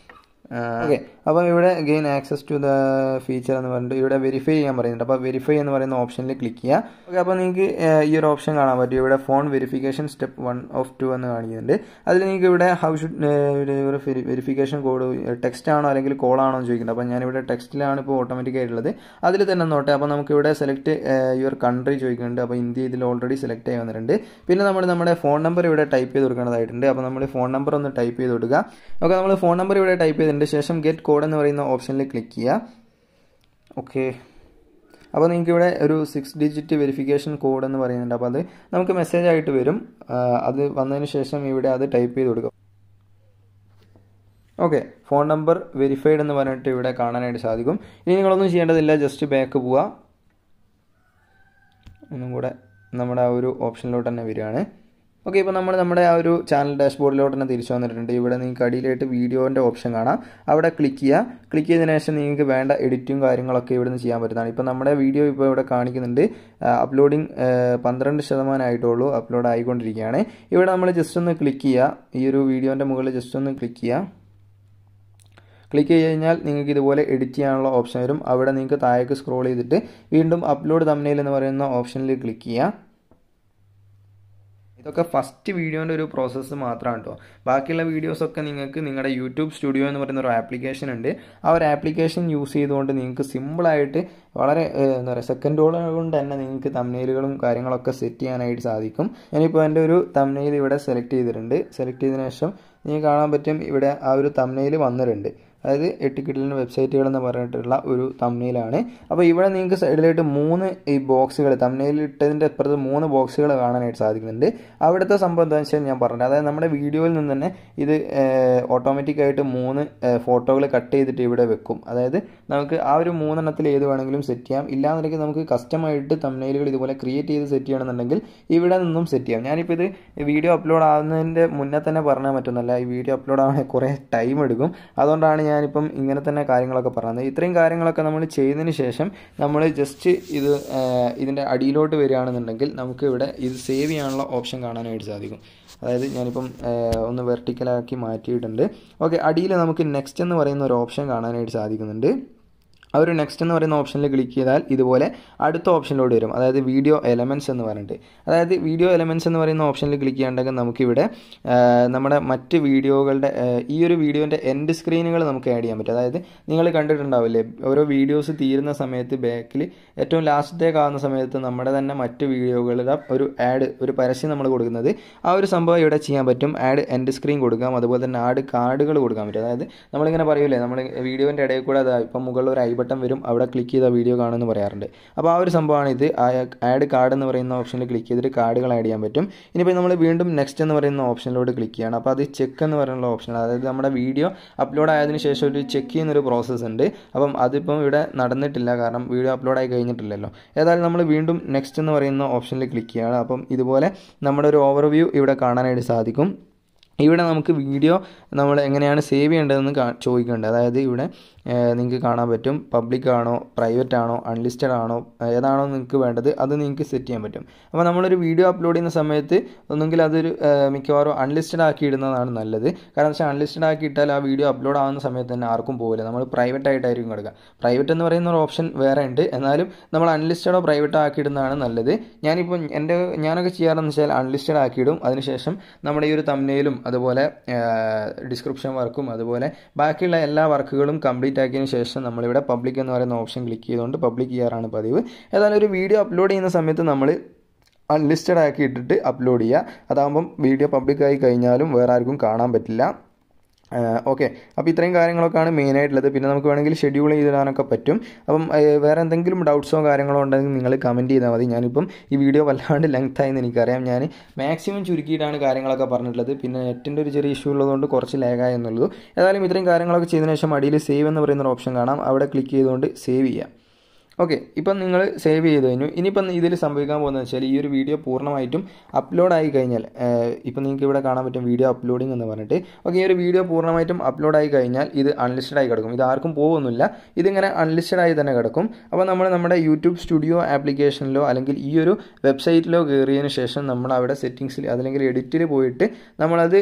ഓക്കെ അപ്പം ഇവിടെ gain access to the feature എന്ന് പറഞ്ഞിട്ട് ഇവിടെ വെരിഫൈ ചെയ്യാൻ പറയുന്നുണ്ട് അപ്പോൾ വെരിഫൈ എന്ന് പറയുന്ന ഓപ്ഷനിൽ ക്ലിക്ക് ചെയ്യുക ഓക്കെ അപ്പോൾ നിങ്ങൾക്ക് ഈ ഒരു ഓപ്ഷൻ കാണാൻ പറ്റും ഇവിടെ phone verification step one of two എന്ന് കാണിക്കുന്നുണ്ട് അതിൽ നിങ്ങൾക്ക് ഇവിടെ how should verification code text ആണോ അല്ലെങ്കിൽ കോൾ ആണോ എന്ന് ചോദിക്കുന്നത് അപ്പോൾ ഞാനിവിടെ ടെക്സ്റ്റിലാണ് ഇപ്പോൾ ഓട്ടോമാറ്റിക് ആയിട്ടുള്ളത് അതിൽ തന്നെ നോട്ടെ അപ്പോൾ നമുക്ക് ഇവിടെ സെലക്ട് യുവർ കൺട്രി ചോദിക്കുന്നുണ്ട് അപ്പോൾ ഇന്ത്യ ഇതിൽ ഓൾറെഡി സെലക്ട് ആയി വന്നിട്ടുണ്ട് പിന്നെ നമ്മൾ നമ്മുടെ ഫോൺ നമ്പർ ഇവിടെ ടൈപ്പ് ചെയ്ത് കൊടുക്കേണ്ടതായിട്ടുണ്ട് അപ്പോൾ നമ്മൾ ഫോൺ നമ്പർ ഒന്ന് ടൈപ്പ് ചെയ്ത് കൊടുക്കുക ഓക്കെ നമ്മൾ ഫോൺ നമ്പർ ഇവിടെ ടൈപ്പ് ചെയ്തിട്ടുണ്ട് ശേഷം ഗെറ്റ് കോഡ് എന്ന് പറയുന്ന ഓപ്ഷനിൽ ക്ലിക്ക് ചെയ്യുക ഓക്കെ അപ്പോൾ നിങ്ങൾക്ക് ഇവിടെ ഒരു സിക്സ് ഡിജിറ്റ് വെരിഫിക്കേഷൻ കോഡ് എന്ന് പറയുന്നുണ്ട് അപ്പോൾ അത് നമുക്ക് മെസ്സേജ് ആയിട്ട് വരും അത് വന്നതിന് ശേഷം ഇവിടെ അത് ടൈപ്പ് ചെയ്ത് കൊടുക്കും ഓക്കെ ഫോൺ നമ്പർ വെരിഫൈഡ് എന്ന് പറഞ്ഞിട്ട് ഇവിടെ കാണാനായിട്ട് സാധിക്കും ഇനി നിങ്ങളൊന്നും ചെയ്യേണ്ടതില്ല ജസ്റ്റ് ബാക്ക് പോവുക ഒന്നും കൂടെ നമ്മുടെ ആ ഒരു ഓപ്ഷനിലോട്ട് തന്നെ വരികയാണ് ഓക്കെ ഇപ്പോൾ നമ്മൾ നമ്മുടെ ആ ഒരു ചാനൽ ഡാഷ്ബോർഡിലോട്ട് തന്നെ തിരിച്ചു വന്നിട്ടുണ്ട് ഇവിടെ നിങ്ങൾക്ക് അടിയിലായിട്ട് വീഡിയോൻ്റെ ഓപ്ഷൻ കാണാം അവിടെ ക്ലിക്ക് ചെയ്യുക ക്ലിക്ക് ചെയ്തതിന് ശേഷം നിങ്ങൾക്ക് വേണ്ട എഡിറ്റും കാര്യങ്ങളൊക്കെ ഇവിടെ നിന്ന് ചെയ്യാൻ പറ്റുന്നതാണ് ഇപ്പോൾ നമ്മുടെ വീഡിയോ ഇപ്പോൾ ഇവിടെ കാണിക്കുന്നുണ്ട് അപ്ലോഡിങ് പന്ത്രണ്ട് ശതമാനമായിട്ടുള്ളൂ അപ്ലോഡ് ആയിക്കൊണ്ടിരിക്കുകയാണ് ഇവിടെ നമ്മൾ ജസ്റ്റ് ഒന്ന് ക്ലിക്ക് ചെയ്യുക ഈ ഒരു വീഡിയോൻ്റെ മുകളിൽ ജസ്റ്റ് ഒന്ന് ക്ലിക്ക് ചെയ്യുക ക്ലിക്ക് ചെയ്ത് കഴിഞ്ഞാൽ നിങ്ങൾക്ക് ഇതുപോലെ എഡിറ്റ് ചെയ്യാനുള്ള ഓപ്ഷൻ വരും അവിടെ നിങ്ങൾക്ക് താഴേക്ക് സ്ക്രോൾ ചെയ്തിട്ട് വീണ്ടും അപ്ലോഡ് തമ്മിൽ എന്ന് പറയുന്ന ഓപ്ഷനിൽ ക്ലിക്ക് ചെയ്യുക ഇതൊക്കെ ഫസ്റ്റ് വീഡിയോൻ്റെ ഒരു പ്രോസസ്സ് മാത്രമാണ് കേട്ടോ ബാക്കിയുള്ള വീഡിയോസൊക്കെ നിങ്ങൾക്ക് നിങ്ങളുടെ യൂട്യൂബ് സ്റ്റുഡിയോ എന്ന് പറയുന്ന ഒരു ആപ്ലിക്കേഷൻ ഉണ്ട് ആ ഒരു ആപ്ലിക്കേഷൻ യൂസ് ചെയ്തുകൊണ്ട് നിങ്ങൾക്ക് സിമ്പിളായിട്ട് വളരെ എന്താ പറയുക സെക്കൻഡോളം കൊണ്ട് തന്നെ നിങ്ങൾക്ക് തമ്നയിലുകളും കാര്യങ്ങളൊക്കെ സെറ്റ് ചെയ്യാനായിട്ട് സാധിക്കും ഞാനിപ്പോൾ എൻ്റെ ഒരു തമ്നയിൽ ഇവിടെ സെലക്ട് ചെയ്തിട്ടുണ്ട് സെലക്ട് ചെയ്തതിനു ശേഷം നിങ്ങൾക്ക് കാണാൻ പറ്റും ഇവിടെ ആ ഒരു തമ്നയിൽ വന്നിട്ടുണ്ട് അതായത് എട്ടിക്കിടലിന് വെബ്സൈറ്റുകൾ എന്ന് പറഞ്ഞിട്ടുള്ള ഒരു തമ്നയിലാണ് അപ്പോൾ ഇവിടെ നിങ്ങൾക്ക് സൈഡിലായിട്ട് മൂന്ന് ഈ ബോക്സുകൾ തമ്നയിൽ ഇട്ടതിൻ്റെ അപ്പുറത്ത് മൂന്ന് ബോക്സുകൾ കാണാനായിട്ട് സാധിക്കുന്നുണ്ട് അവിടുത്തെ സംഭവം എന്താണെന്ന് വെച്ചാൽ ഞാൻ പറഞ്ഞത് അതായത് നമ്മുടെ വീഡിയോയിൽ നിന്ന് തന്നെ ഇത് ഓട്ടോമാറ്റിക്കായിട്ട് മൂന്ന് ഫോട്ടോകൾ കട്ട് ചെയ്തിട്ട് ഇവിടെ വെക്കും അതായത് നമുക്ക് ആ ഒരു മൂന്നെണ്ണത്തിൽ ഏത് വേണമെങ്കിലും സെറ്റ് ചെയ്യാം ഇല്ലാന്നുണ്ടെങ്കിൽ നമുക്ക് കസ്റ്റമായിട്ട് തമ്നയിലുകൾ ഇതുപോലെ ക്രിയേറ്റ് ചെയ്ത് സെറ്റ് ചെയ്യണമെന്നുണ്ടെങ്കിൽ ഇവിടെ നിന്നും സെറ്റ് ചെയ്യാം ഞാനിപ്പോൾ ഇത് വീഡിയോ അപ്ലോഡ് ആവുന്നതിൻ്റെ മുന്നേ തന്നെ പറഞ്ഞാൽ പറ്റുന്നല്ല ഈ വീഡിയോ അപ്ലോഡ് ആവാൻ കുറേ ടൈം എടുക്കും അതുകൊണ്ടാണ് ഞാനിപ്പം ഇങ്ങനെ തന്നെ കാര്യങ്ങളൊക്കെ പറഞ്ഞത് ഇത്രയും കാര്യങ്ങളൊക്കെ നമ്മൾ ചെയ്തതിന് ശേഷം നമ്മൾ ജസ്റ്റ് ഇത് ഇതിൻ്റെ അടിയിലോട്ട് വരികയാണെന്നുണ്ടെങ്കിൽ നമുക്ക് ഇവിടെ ഇത് സേവ് ചെയ്യാനുള്ള ഓപ്ഷൻ കാണാനായിട്ട് സാധിക്കും അതായത് ഞാനിപ്പം ഒന്ന് വെർട്ടിക്കലാക്കി മാറ്റിയിട്ടുണ്ട് ഓക്കെ അടിയിൽ നമുക്ക് നെക്സ്റ്റ് എന്ന് പറയുന്ന ഒരു ഓപ്ഷൻ കാണാനായിട്ട് സാധിക്കുന്നുണ്ട് ആ ഒരു നെക്സ്റ്റ് എന്ന് പറയുന്ന ഓപ്ഷനിൽ ക്ലിക്ക് ചെയ്താൽ ഇതുപോലെ അടുത്ത ഓപ്ഷനിലോട്ട് വരും അതായത് വീഡിയോ എലമെൻറ്റ്സ് എന്ന് പറഞ്ഞിട്ട് അതായത് വീഡിയോ എലമെൻറ്റ്സ് എന്ന് പറയുന്ന ഓപ്ഷനിൽ ക്ലിക്ക് ചെയ്യാണ്ടെങ്കിൽ നമുക്കിവിടെ നമ്മുടെ മറ്റ് വീഡിയോകളുടെ ഈ ഒരു വീഡിയോൻ്റെ എൻഡ് സ്ക്രീനുകൾ നമുക്ക് ആഡ് ചെയ്യാൻ പറ്റും അതായത് നിങ്ങൾ കണ്ടിട്ടുണ്ടാവില്ലേ ഓരോ വീഡിയോസ് തീരുന്ന സമയത്ത് ബാക്കിൽ ഏറ്റവും ലാസ്റ്റത്തേക്ക് ആകുന്ന സമയത്ത് നമ്മുടെ തന്നെ മറ്റ് വീഡിയോകളുടെ ഒരു ആഡ് ഒരു പരസ്യം നമ്മൾ കൊടുക്കുന്നത് ആ ഒരു സംഭവം ഇവിടെ ചെയ്യാൻ പറ്റും ആഡ് എൻഡ് സ്ക്രീൻ കൊടുക്കാം അതുപോലെ തന്നെ ആഡ് കാർഡുകൾ കൊടുക്കാൻ പറ്റും അതായത് നമ്മളിങ്ങനെ പറയൂലേ നമ്മൾ വീഡിയോൻ്റെ ഇടയിൽ കൂടെ അതാ ഇപ്പം മുകളിൽ ഒരു ഐ ബട്ടൺ വരും അവിടെ ക്ലിക്ക് ചെയ്ത വീഡിയോ കാണുമെന്ന് പറയാറുണ്ട് അപ്പോൾ ആ ഒരു സംഭവമാണ് ഇത് ആഡ് കാർഡ് എന്ന് പറയുന്ന ഓപ്ഷനിൽ ക്ലിക്ക് ചെയ്തിട്ട് കാർഡുകൾ ആഡ് ചെയ്യാൻ പറ്റും ഇനിയിപ്പോൾ നമ്മൾ വീണ്ടും നെക്സ്റ്റ് എന്ന് പറയുന്ന ഓപ്ഷനിലോട്ട് ക്ലിക്ക് ചെയ്യണം അപ്പോൾ അത് ചെക്ക് എന്ന് പറയുന്ന ഓപ്ഷൻ അതായത് നമ്മുടെ വീഡിയോ അപ്ലോഡ് ആയതിനു ശേഷം ഒരു ചെക്ക് ചെയ്യുന്നൊരു പ്രോസസ്സ് ഉണ്ട് അപ്പം അതിപ്പം ഇവിടെ നടന്നിട്ടില്ല കാരണം വീഡിയോ അപ്ലോഡ് ആയി കഴിഞ്ഞിട്ടില്ലല്ലോ ഏതായാലും നമ്മൾ വീണ്ടും നെക്സ്റ്റ് എന്ന് പറയുന്ന ഓപ്ഷനിൽ ക്ലിക്ക് ചെയ്യണം അപ്പം ഇതുപോലെ നമ്മുടെ ഒരു ഓവർവ്യൂ ഇവിടെ കാണാനായിട്ട് സാധിക്കും ഇവിടെ നമുക്ക് വീഡിയോ നമ്മൾ എങ്ങനെയാണ് സേവ് ചെയ്യേണ്ടതെന്ന് ചോദിക്കുന്നുണ്ട് അതായത് ഇവിടെ നിങ്ങൾക്ക് കാണാൻ പറ്റും പബ്ലിക് ആണോ പ്രൈവറ്റ് ആണോ അൺലിസ്റ്റഡ് ആണോ ഏതാണോ നിങ്ങൾക്ക് വേണ്ടത് അത് നിങ്ങൾക്ക് സെറ്റ് ചെയ്യാൻ പറ്റും അപ്പോൾ നമ്മളൊരു വീഡിയോ അപ്ലോഡ് ചെയ്യുന്ന സമയത്ത് ഒന്നുകിൽ അതൊരു മിക്കവാറും അൺലിസ്റ്റഡ് ആക്കി ഇടുന്നതാണ് നല്ലത് കാരണം വെച്ചാൽ അൺലിസ്റ്റഡ് ആക്കി ഇട്ടാൽ ആ വീഡിയോ അപ്ലോഡ് ആവുന്ന സമയത്ത് തന്നെ ആർക്കും പോകില്ല നമ്മൾ പ്രൈവറ്റ് ആയിട്ടായിരിക്കും കൊടുക്കുക പ്രൈവറ്റ് എന്ന് പറയുന്ന ഒരു ഓപ്ഷൻ വേറെ ഉണ്ട് എന്നാലും നമ്മൾ അൺലിസ്റ്റഡോ പ്രൈവറ്റോ ആക്കി ഇടുന്നതാണ് നല്ലത് ഞാനിപ്പോൾ എൻ്റെ ഞാനൊക്കെ ചെയ്യാറെന്ന് വെച്ചാൽ അൺലിസ്റ്റഡ് ആക്കിയിടും അതിനുശേഷം നമ്മുടെ ഈ ഒരു തമ്നയിലും അതുപോലെ ഡിസ്ക്രിപ്ഷൻ വർക്കും അതുപോലെ ബാക്കിയുള്ള എല്ലാ വർക്കുകളും കംപ്ലീറ്റ് ആക്കിയതിന് ശേഷം നമ്മളിവിടെ പബ്ലിക് എന്ന് പറയുന്ന ഓപ്ഷൻ ക്ലിക്ക് ചെയ്തുകൊണ്ട് പബ്ലിക് ചെയ്യാറാണ് പതിവ് ഏതായാലും ഒരു വീഡിയോ അപ്ലോഡ് ചെയ്യുന്ന സമയത്ത് നമ്മൾ അൺലിസ്റ്റഡ് ആക്കി ഇട്ടിട്ട് അപ്ലോഡ് ചെയ്യുക അതാകുമ്പം വീഡിയോ പബ്ലിക്കായി കഴിഞ്ഞാലും വേറെ ആർക്കും കാണാൻ പറ്റില്ല ഓക്കെ അപ്പോൾ ഇത്രയും കാര്യങ്ങളൊക്കെയാണ് മെയിനായിട്ടുള്ളത് പിന്നെ നമുക്ക് വേണമെങ്കിൽ ഷെഡ്യൂൾ ചെയ്തിടാനൊക്കെ പറ്റും അപ്പം വേറെ എന്തെങ്കിലും ഡൗട്ട്സോ കാര്യങ്ങളോ ഉണ്ടെങ്കിൽ നിങ്ങൾ കമൻറ്റ് ചെയ്താൽ മതി ഞാനിപ്പം ഈ വീഡിയോ വല്ലാണ്ട് ലെങ്ത് ആയെന്ന് എനിക്കറിയാം ഞാൻ മാക്സിമം ചുരുക്കിയിട്ടാണ് കാര്യങ്ങളൊക്കെ പറഞ്ഞിട്ടുള്ളത് പിന്നെ നെറ്റിൻ്റെ ഒരു ചെറിയ ഇഷ്യൂ ഉള്ളതുകൊണ്ട് കുറച്ച് ലാഗായി എന്നുള്ളൂ ഏതായാലും ഇത്രയും കാര്യങ്ങളൊക്കെ ചെയ്തതിനു ശേഷം അടിയിൽ സേവ് എന്ന് പറയുന്ന ഒരു ഓപ്ഷൻ കാണാം അവിടെ ക്ലിക്ക് ചെയ്തുകൊണ്ട് സേവ് ചെയ്യാം ഓക്കെ ഇപ്പം നിങ്ങൾ സേവ് ചെയ്ത് കഴിഞ്ഞു ഇനിയിപ്പം ഇതിൽ സംഭവിക്കാൻ പോകുന്നത് വെച്ചാൽ ഈ ഒരു വീഡിയോ പൂർണ്ണമായിട്ടും അപ്ലോഡ് ആയി കഴിഞ്ഞാൽ ഇപ്പം നിങ്ങൾക്ക് ഇവിടെ കാണാൻ പറ്റും വീഡിയോ അപ്ലോഡിംഗ് എന്ന് പറഞ്ഞിട്ട് ഓക്കെ ഈ ഒരു വീഡിയോ പൂർണ്ണമായിട്ടും അപ്ലോഡ് ആയി കഴിഞ്ഞാൽ ഇത് അൺലിസ്റ്റഡ് ആയി കിടക്കും ഇത് ആർക്കും പോകുന്നില്ല ഇതിങ്ങനെ അൺലിസ്റ്റഡ് ആയി തന്നെ കിടക്കും അപ്പോൾ നമ്മൾ നമ്മുടെ യൂട്യൂബ് സ്റ്റുഡിയോ ആപ്ലിക്കേഷനിലോ അല്ലെങ്കിൽ ഈ ഒരു വെബ്സൈറ്റിലോ കയറിയതിന് ശേഷം നമ്മൾ അവിടെ സെറ്റിങ്സിൽ അതല്ലെങ്കിൽ എഡിറ്റിൽ പോയിട്ട് നമ്മളത്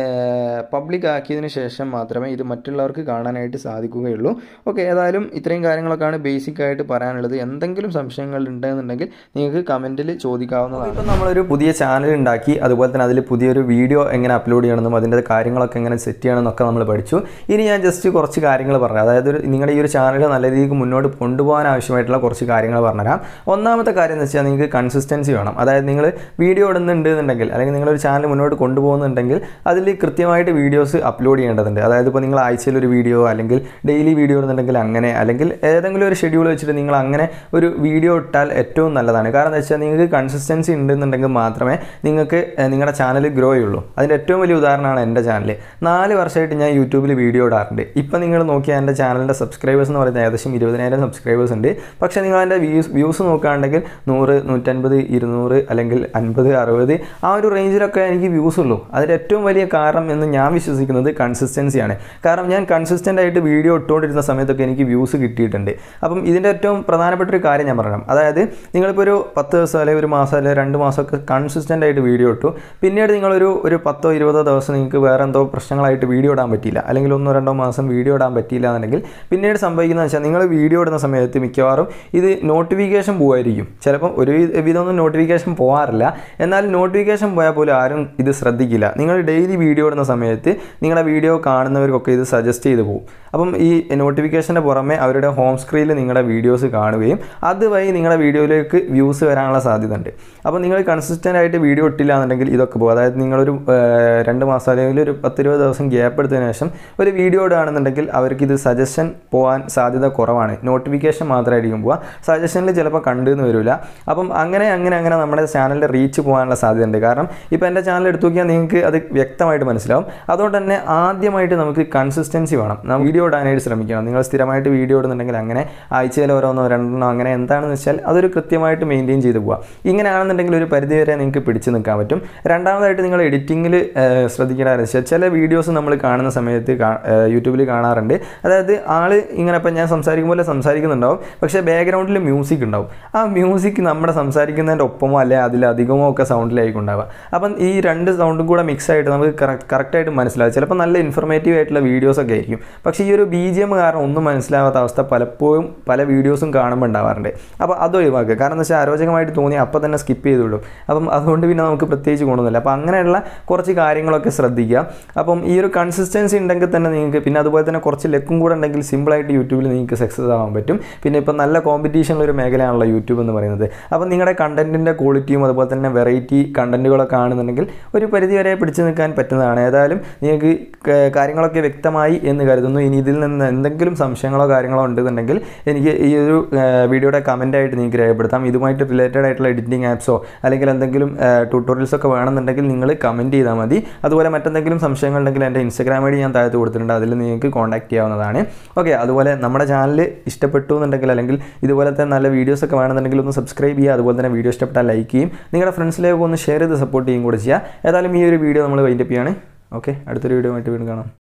പബ്ലിക് ആക്കിയതിന് ശേഷം മാത്രമേ ഇത് മറ്റുള്ളവർക്ക് കാണാനായിട്ട് സാധിക്കുകയുള്ളൂ ഓക്കെ ഏതായാലും ഇത്രയും കാര്യങ്ങളൊക്കെയാണ് ബേസിക് ആയിട്ട് പറയാനുള്ളത് എന്തെങ്കിലും സംശയങ്ങൾ ഉണ്ടെന്നുണ്ടെങ്കിൽ നിങ്ങൾക്ക് കമൻറ്റിൽ ചോദിക്കാവുന്നതാണ് ഇപ്പം നമ്മളൊരു പുതിയ ചാനൽ ഉണ്ടാക്കി അതുപോലെ തന്നെ അതിൽ പുതിയൊരു വീഡിയോ എങ്ങനെ അപ്ലോഡ് ചെയ്യണമെന്നും അതിൻ്റെ കാര്യങ്ങളൊക്കെ എങ്ങനെ സെറ്റ് ചെയ്യണമെന്നൊക്കെ നമ്മൾ പഠിച്ചു ഇനി ഞാൻ ജസ്റ്റ് കുറച്ച് കാര്യങ്ങൾ പറഞ്ഞു അതായത് ഒരു നിങ്ങളുടെ ഈ ഒരു ചാനൽ നല്ല രീതിക്ക് മുന്നോട്ട് കൊണ്ടുപോകാൻ ആവശ്യമായിട്ടുള്ള കുറച്ച് കാര്യങ്ങൾ പറഞ്ഞുതരാം ഒന്നാമത്തെ കാര്യം എന്ന് വെച്ചാൽ നിങ്ങൾക്ക് കൺസിസ്റ്റൻസി വേണം അതായത് നിങ്ങൾ വീഡിയോ ഇടുന്നുണ്ട് എന്നുണ്ടെങ്കിൽ അല്ലെങ്കിൽ നിങ്ങളൊരു ചാനൽ മുന്നോട്ട് കൊണ്ടുപോകുന്നുണ്ടെങ്കിൽ അതിൽ കൃത്യമായിട്ട് വീഡിയോസ് അപ്ലോഡ് ചെയ്യേണ്ടതുണ്ട് അതായത് ഇപ്പോൾ നിങ്ങൾ ആഴ്ചയിൽ ഒരു വീഡിയോ അല്ലെങ്കിൽ ഡെയിലി വീഡിയോ ഇടുന്നുണ്ടെങ്കിൽ അങ്ങനെ അല്ലെങ്കിൽ ഏതെങ്കിലും ഒരു ഷെഡ്യൂൾ വെച്ചിട്ട് നിങ്ങൾ അങ്ങനെ ഒരു വീഡിയോ ഇട്ടാൽ ഏറ്റവും നല്ലതാണ് കാരണം എന്താ വെച്ചാൽ നിങ്ങൾക്ക് കൺസിസ്റ്റൻസി ഉണ്ടെന്നുണ്ടെങ്കിൽ മാത്രമേ നിങ്ങൾക്ക് ഏഹ്, നിങ്ങളുടെ ചാനൽ ഗ്രോ ചെയ്യുള്ളൂ അതിൻ്റെ ഏറ്റവും വലിയ ഉദാഹരണമാണ് എൻ്റെ ചാനൽ നാല് വർഷമായിട്ട് ഞാൻ യൂട്യൂബിൽ വീഡിയോ ഇടാറുണ്ട് ഇപ്പം നിങ്ങൾ നോക്കിയാൽ എൻ്റെ ചാനലിൻ്റെ സബ്സ്ക്രൈബേഴ്സ് എന്ന് പറയുന്നത് ഏകദേശം ഇരുപതിനായിരം സബ്സ്ക്രൈബേഴ്സ് ഉണ്ട് പക്ഷേ നിങ്ങൾ അതിൻ്റെ വ്യൂസ് വ്യൂസ് നോക്കുകയാണെങ്കിൽ നൂറ് നൂറ്റൻപത് ഇരുന്നൂറ് അല്ലെങ്കിൽ അൻപത് അറുപത് ആ ഒരു റേഞ്ചിലൊക്കെ എനിക്ക് വ്യൂസ് ഉള്ളൂ അതിൻ്റെ ഏറ്റവും വലിയ കാരണം എന്ന് ഞാൻ വിശ്വസിക്കുന്നത് കൺസിസ്റ്റൻസിയാണ് കാരണം ഞാൻ കൺസിസ്റ്റൻ്റ് ആയിട്ട് വീഡിയോ ഇട്ടുകൊണ്ടിരുന്ന സമയത്തൊക്കെ എനിക്ക് വ്യൂസ് കിട്ടിയിട്ടുണ്ട് അപ്പം ഇതിൻ്റെ ഏറ്റവും പ്രധാനപ്പെട്ട ഒരു കാര്യം ഞാൻ പറയാം അതായത് നിങ്ങളിപ്പോൾ ഒരു പത്ത് ദിവസം അല്ലെങ്കിൽ ഒരു മാസം അല്ലെങ്കിൽ രണ്ട് മാസമൊക്കെ കൺസിസ്റ്റൻ്റ് ആയിട്ട് വീഡിയോ ഇട്ടു പിന്നീട് നിങ്ങളൊരു ഒരു പത്തോ ഇരുപതോ ദിവസം നിങ്ങൾക്ക് വേറെ എന്തോ പ്രശ്നങ്ങളായിട്ട് വീഡിയോ ഇടാൻ പറ്റിയില്ല അല്ലെങ്കിൽ ഒന്നോ രണ്ടോ മാസം വീഡിയോ ഇടാൻ പറ്റിയില്ല എന്നുണ്ടെങ്കിൽ പിന്നീട് സംഭവിക്കുന്നത് വെച്ചാൽ നിങ്ങൾ വീഡിയോ ഇടുന്ന സമയത്ത് മിക്കവാറും ഇത് നോട്ടിഫിക്കേഷൻ പോകുമായിരിക്കും ചിലപ്പം ഒരു വിധമൊന്നും നോട്ടിഫിക്കേഷൻ പോകാറില്ല എന്നാൽ നോട്ടിഫിക്കേഷൻ പോയാൽ പോലും ആരും ഇത് ശ്രദ്ധിക്കില്ല നിങ്ങൾ ഡെയിലി വീഡിയോ ഇടുന്ന സമയത്ത് നിങ്ങളുടെ വീഡിയോ കാണുന്നവർക്കൊക്കെ ഇത് സജസ്റ്റ് ചെയ്ത് പോകും അപ്പം ഈ നോട്ടിഫിക്കേഷൻ്റെ പുറമെ അവരുടെ ഹോം സ്ക്രീനിൽ നിങ്ങളുടെ വീഡിയോസ് കാണുകയും അതുവഴി നിങ്ങളുടെ വീഡിയോയിലേക്ക് വ്യൂസ് വരാനുള്ള സാധ്യത ഉണ്ട് അപ്പോൾ നിങ്ങൾ കൺസിസ്റ്റൻ്റ് ആയിട്ട് വീഡിയോ ഇട്ടില്ല എന്നുണ്ടെങ്കിൽ ഇതൊക്കെ പോകും അതായത് നിങ്ങളൊരു ഏഹ്, രണ്ട് മാസം അല്ലെങ്കിൽ ഒരു പത്തിരുപത് ദിവസം ഗ്യാപ്പ് എടുത്തതിന് ശേഷം ഒരു വീഡിയോ ഇടുകയാണെന്നുണ്ടെങ്കിൽ അവർക്ക് ഇത് സജഷൻ പോകാൻ സാധ്യത കുറവാണ് നോട്ടിഫിക്കേഷൻ മാത്രമായിരിക്കും പോവുക സജഷനിൽ ചിലപ്പോൾ കണ്ടെന്ന് വരില്ല അപ്പം അങ്ങനെ അങ്ങനെ അങ്ങനെ നമ്മുടെ ചാനലിൻ്റെ റീച്ച് പോകാനുള്ള സാധ്യതയുണ്ട് കാരണം ഇപ്പോൾ എൻ്റെ ചാനൽ എടുത്തു നോക്കിയാൽ നിങ്ങൾക്ക് അത് വ്യക്തമായിട്ട് മനസ്സിലാവും അതുകൊണ്ട് തന്നെ ആദ്യമായിട്ട് നമുക്ക് കൺസിസ്റ്റൻസി വേണം നാം വീഡിയോ ഇടാനായിട്ട് ശ്രമിക്കണം നിങ്ങൾ സ്ഥിരമായിട്ട് വീഡിയോ ഇടുന്നുണ്ടെങ്കിൽ അങ്ങനെ ആഴ്ചയിൽ ഓരോന്നോ രണ്ടെണ്ണോ അങ്ങനെ എന്താണെന്ന് വെച്ചാൽ അതൊരു കൃത്യമായിട്ട് മെയിൻറ്റെയിൻ ചെയ്ത് പോവുക ഇങ്ങനെയാണെന്നുണ്ടെങ്കിൽ ഒരു പരിധി വരെ നിങ്ങൾക്ക് പിടിച്ചു നിൽക്കാൻ പറ്റും രണ്ടാമതായിട്ട് നിങ്ങൾ എഡിറ്റിങ്ങിൽ ശ്രദ്ധിക്കേണ്ട കാര്യം വെച്ചാൽ ചില വീഡിയോസ് നമ്മൾ കാണുന്ന സമയത്ത് യൂട്യൂബിൽ കാണാറുണ്ട് അതായത് ആള് ഇങ്ങനെ ഇപ്പം ഞാൻ സംസാരിക്കും പോലെ സംസാരിക്കുന്നുണ്ടാവും പക്ഷേ ബാക്ക്ഗ്രൗണ്ടിൽ മ്യൂസിക് ഉണ്ടാവും ആ മ്യൂസിക് നമ്മുടെ സംസാരിക്കുന്നതിൻ്റെ ഒപ്പമോ അല്ലെ അതിലധികമോ ഒക്കെ സൗണ്ടിലായിരിക്കും ഉണ്ടാവുക അപ്പം ഈ രണ്ട് സൗണ്ടും കൂടെ മിക്സ് ആയിട്ട് നമുക്ക് കറക്റ്റായിട്ട് മനസ്സിലാവും ചിലപ്പോൾ നല്ല ഇൻഫർമേറ്റീവ് ആയിട്ടുള്ള വീഡിയോസ് ഒക്കെ ആയിരിക്കും പക്ഷേ ഈ ഒരു ബി ജി എം കാരണം ഒന്നും മനസ്സിലാവാത്ത അവസ്ഥ പലപ്പോഴും പല വീഡിയോസും കാണുമ്പോൾ ഉണ്ടാവാറുണ്ട് അപ്പോൾ അത് ഒഴിവാക്കുക കാരണം എന്താ വെച്ചാൽ അരോചകമായിട്ട് തോന്നി അപ്പോൾ തന്നെ സ്കിപ്പ് ചെയ്ത് വിടും അപ്പം അതുകൊണ്ട് പിന്നെ നമുക്ക് പ്രത്യേകിച്ച് ഗുണമൊന്നുമില്ല അപ്പോൾ അങ്ങനെയുള്ള കുറച്ച് കാര്യങ്ങളൊക്കെ ശ്രദ്ധിക്കുക അപ്പം ഈ ഒരു കൺസിസ്റ്റൻസി ഉണ്ടെങ്കിൽ തന്നെ നിങ്ങൾക്ക് പിന്നെ അതുപോലെ തന്നെ കുറച്ച് ലെക്കും കൂടെ ഉണ്ടെങ്കിൽ സിമ്പിളായിട്ട് യൂട്യൂബിൽ നിങ്ങൾക്ക് സക്സസ് ആവാൻ പറ്റും പിന്നെ ഇപ്പം നല്ല കോമ്പറ്റീഷനുള്ള ഒരു മേഖലയാണല്ലോ യൂട്യൂബ് എന്ന് പറയുന്നത് അപ്പോൾ നിങ്ങളുടെ കണ്ടൻറ്റിൻ്റെ ക്വാളിറ്റിയും അതുപോലെ തന്നെ വെറൈറ്റി കണ്ടൻറ്റുകളൊക്കെ ആണെന്നുണ്ടെങ്കിൽ ഒരു പരിധി വരെ പിടിച്ചു നിൽക്കാൻ പറ്റുന്നതാണ് ഏതായാലും നിങ്ങൾക്ക് ക- കാര്യങ്ങളൊക്കെ വ്യക്തമായി എന്ന് കരുതുന്നു ഇനി ഇതിൽ നിന്ന് എന്തെങ്കിലും സംശയങ്ങളോ കാര്യങ്ങളോ ഉണ്ടെന്നുണ്ടെങ്കിൽ എനിക്ക് ഈ ഒരു വീഡിയോയുടെ കമൻ്റായിട്ട് നിങ്ങൾക്ക് രേഖപ്പെടുത്താം ഇതുമായിട്ട് റിലേറ്റഡ് ആയിട്ടുള്ള എഡിറ്റിംഗ് ആപ്സോ അല്ലെങ്കിൽ എന്തെങ്കിലും ട്യൂട്ടോറിയൽസ് ഒക്കെ വേണമെന്നുണ്ടെങ്കിൽ നിങ്ങൾ കമൻറ്റ് ചെയ്താൽ മതി അതുപോലെ മറ്റെന്തെങ്കിലും സംശയങ്ങൾ ഉണ്ടെങ്കിൽ എൻ്റെ ഇൻസ്റ്റാഗ്രാം ഐ ഡി ഞാൻ താഴത്ത് കൊടുത്തിട്ടുണ്ട് അതിൽ നിങ്ങൾക്ക് കോൺടാക്ട് ചെയ്യാവുന്നതാണ് ഓക്കെ അതുപോലെ നമ്മുടെ ചാനൽ ഇഷ്ടപ്പെട്ടു എന്നുണ്ടെങ്കിൽ അല്ലെങ്കിൽ ഇതുപോലത്തെ നല്ല വീഡിയോസ് ഒക്കെ വേണമെന്നുണ്ടെങ്കിൽ ഒന്ന് സബ്സ്ക്രൈബ് ചെയ്യുക അതുപോലെ തന്നെ വീഡിയോ ഇഷ്ടപ്പെട്ടാൽ ലൈക്ക് ചെയ്യും നിങ്ങളുടെ ഫ്രണ്ട്സിലേക്ക് ഒന്ന് ഷെയർ ചെയ്ത് സപ്പോർട്ട് ചെയ്യും കൂടെ ചെയ്യുക ഏതായാലും ഈ ഒരു വീഡിയോ നമ്മൾ വൈൻഡപ്പ് ചെയ്യാണ് ഓക്കെ അടുത്തൊരു വീഡിയോ ആയിട്ട് വീണ്ടും കാണാം